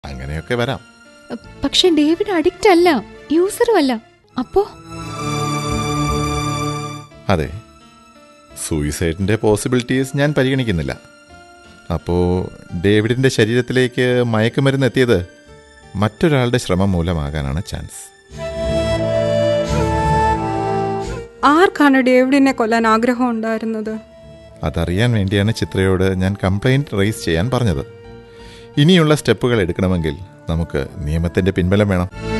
അങ്ങനെയൊക്കെ വരാം പക്ഷെ ഡേവിഡ് അഡിക്റ്റ് അല്ല യൂസറും അല്ല അപ്പോ അതെ സൂയിസൈഡിൻ്റെ പോസിബിലിറ്റീസ് ഞാൻ പരിഗണിക്കുന്നില്ല അപ്പോൾ ഡേവിഡിൻ്റെ ശരീരത്തിലേക്ക് മയക്കുമരുന്ന് എത്തിയത് മറ്റൊരാളുടെ ശ്രമം മൂലമാകാനാണ് ചാൻസ് ആർക്കാണ് ഡേവിഡിനെ കൊല്ലാൻ ആഗ്രഹം ഉണ്ടായിരുന്നത് അതറിയാൻ വേണ്ടിയാണ് ചിത്രയോട് ഞാൻ കംപ്ലൈൻറ്റ് റേസ് ചെയ്യാൻ പറഞ്ഞത് ഇനിയുള്ള സ്റ്റെപ്പുകൾ എടുക്കണമെങ്കിൽ നമുക്ക് നിയമത്തിൻ്റെ പിൻബലം വേണം